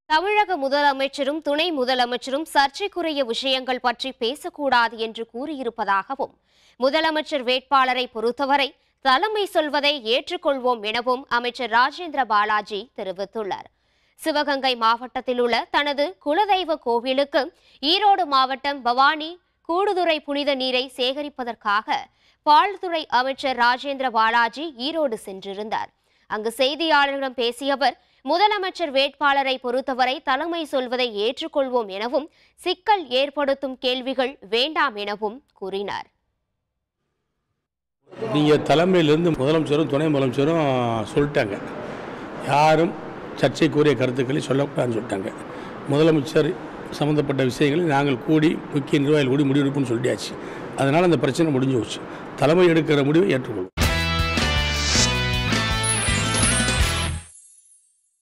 தமிழக முதலமைச்சரும் துணை முதலமைச்சரும் சர்ச்சைக்குரிய விஷயங்கள் பற்றி பேசக்கூடாது என்று கூறியிருப்பதாகவும் முதலமைச்சர் வேட்பாளரை பொறுத்தவரை தலைமை சொல்வதை ஏற்றுக்கொள்வோம் எனவும் அமைச்சர் ராஜேந்திர பாலாஜி தெரிவித்துள்ளார் சிவகங்கை மாவட்டத்தில் உள்ள தனது குலதெய்வ கோவிலுக்கு ஈரோடு மாவட்டம் பவானி கூடுதுறை புனித நீரை சேகரிப்பதற்காக பால்துறை அமைச்சர் ராஜேந்திர பாலாஜி ஈரோடு சென்றிருந்தார் அங்கு செய்தியாளர்களிடம் பேசிய அவர் முதலமைச்சர் வேட்பாளரை பொறுத்தவரை தலைமை சொல்வதை ஏற்றுக்கொள்வோம் எனவும் சிக்கல் ஏற்படுத்தும் கேள்விகள் வேண்டாம் எனவும் கூறினார் நீங்கள் தலைமையிலேருந்து முதலமைச்சரும் துணை முதலமைச்சரும் சொல்லிட்டாங்க யாரும் சர்ச்சைக்குரிய கருத்துக்களை சொல்லக்கூடாதுன்னு சொல்லிட்டாங்க முதலமைச்சர் சம்மந்தப்பட்ட விஷயங்களை நாங்கள் கூடி முக்கிய நிர்வாகிகள் கூடி முடிவெடுப்போம்னு சொல்லியாச்சு அதனால் அந்த பிரச்சனை முடிஞ்சு போச்சு தலைமை எடுக்கிற முடிவை ஏற்றுக்கொள்வோம்